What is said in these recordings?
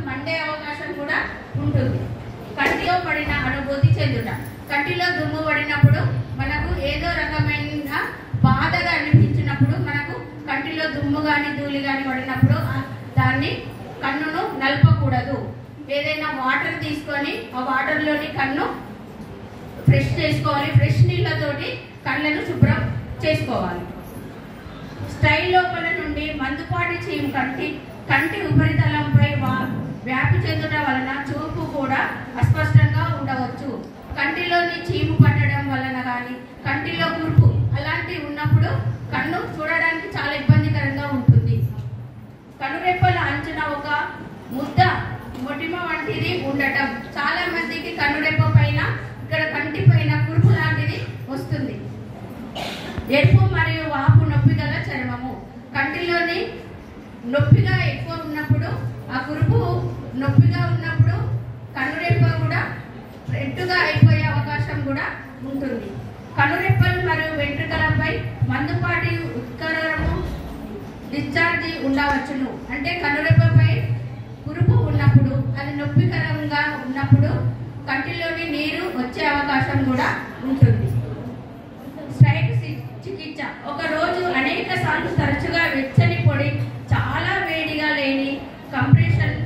Monday అవకాశం కూడా ఉంటుంది కంటిలో పడిన అనుభూతి చెందుట కంటిలో దుమ్ము పడినప్పుడు మనకు ఏదో రకమైన బాధగా అనిపించినప్పుడు మనకు కంటిలో దుమ్ము కానీ ధూళి కానీ పడినప్పుడు ఆ దాన్ని కన్నును నలపకూడదు ఏదైనా వాటర్ తీసుకొని ఆ వాటర్లోని కన్ను ఫ్రెష్ చేసుకోవాలి ఫ్రెష్ నీళ్ళతోటి కళ్ళను శుభ్రం చేసుకోవాలి స్టైల్ లోపల నుండి మందుపాటి చీము కంటి కంటి ఉపరితలంపై వా- వ్యాపి చెందుట వలన చూపు కూడా అస్పష్టంగా ఉండవచ్చు కంటిలోని చీము పట్టడం వలన కానీ కంటిలో కురుపు అలాంటివి ఉన్నప్పుడు కన్ను చూడడానికి చాలా ఇబ్బందికరంగా ఉంటుంది కనురెప్పల అంచున ఒక ముద్ద మొటిమ వంటిది ఉండటం చాలా మందికి కనురెప్ప పైన ఇక్కడ కంటి పైన కురుపు లాంటిది వస్తుంది ఎరుపు మరియు వాపు నొప్పి గల చర్మము కంటిలోని నొప్పిగా ఎక్కువ ఉన్నప్పుడు ఆ కురుపు నొప్పిగా ఉన్నప్పుడు కనురెప్ప కూడా రెడ్డుగా అయిపోయే అవకాశం కూడా ఉంటుంది కనురెప్పలు మరియు వెంట్రుకలపై మందుపాటి ఉత్కరము డిశ్చార్జి ఉండవచ్చును అంటే కనురెప్పపై కురుపు ఉన్నప్పుడు అది నొప్పికరంగా ఉన్నప్పుడు కంటిలోని నీరు వచ్చే అవకాశం కూడా ఉంటుంది స్ట్రైక్ సి- చికిత్స ఒక రోజు అనేక సార్లు తరచుగా వెచ్చని పొడి చాలా వేడిగా లేని కంప్రెషన్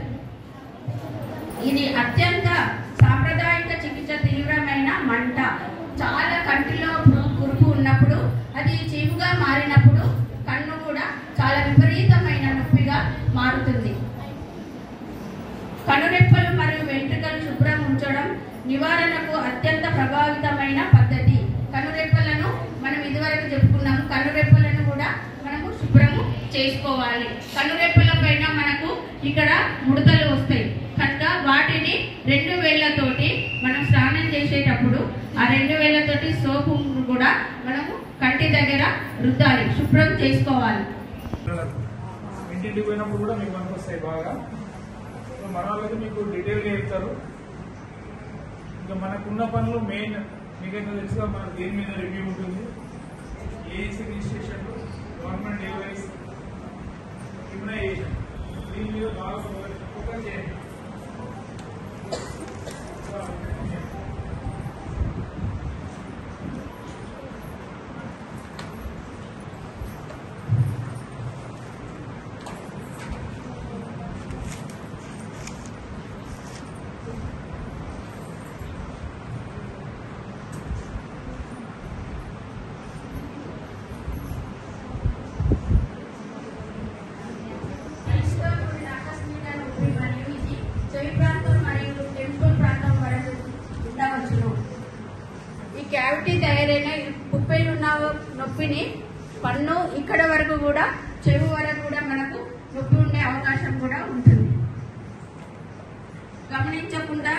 ఇది అత్యంత సాంప్రదాయిక చికిత్స తీవ్రమైన మంట చాలా కంటిలో పు- కురుపు ఉన్నప్పుడు అది చీముగా మారినప్పుడు కన్ను కూడా చాలా విపరీతమైన నొప్పిగా మారుతుంది కనురెప్పలు మరియు వెంట్రుకలు శుభ్రం ఉంచడం నివారణకు అత్యంత ప్రభావితమైన పద్ధతి కనురెప్పలను మనం ఇదివరకు చెప్పుకున్నాము కనురెప్పలను కూడా మనము శుభ్రము చేసుకోవాలి కనురెప్పల పైన మనకు ఇక్కడ ముడతలు వస్తాయి కనుక వాటిని రెండు వేళ్లతోటి మనం స్నానం చేసేటప్పుడు ఆ రెండు వేళ్లతోటి సోపు కూడా మనము కంటి దగ్గర రుద్దాలి శుభ్రం చేసుకోవాలి ఇంటింటికి పోయినప్పుడు కూడా మీకు మనకు వస్తాయి బాగా సో మన వాళ్ళైతే మీకు డీటెయిల్గా చెప్తారు ఇంకా మనకున్న పనులు మెయిన్ మీకైతే తెలుసుగా మనకు దేని మీద రివ్యూ ఉంటుంది ASC registration government deliveries immunisation దీని మీద బాగా ఫోకస్ చేయండి ఐస్లో కూడిన ఆకస్మిక నొప్పి మరియు ఇది చెవి ప్రాంతం మరియు టెంపుల్ ప్రాంతం వరకు ఉండవచ్చును ఈ క్యావిటీ తయారైన ఈ కుప్పెలు ఉన్న నొప్పిని పన్ను ఇక్కడ వరకు కూడా చెవి వరకు కూడా మనకు నొప్పి ఉండే అవకాశం కూడా ఉంటుంది గమనించకుండా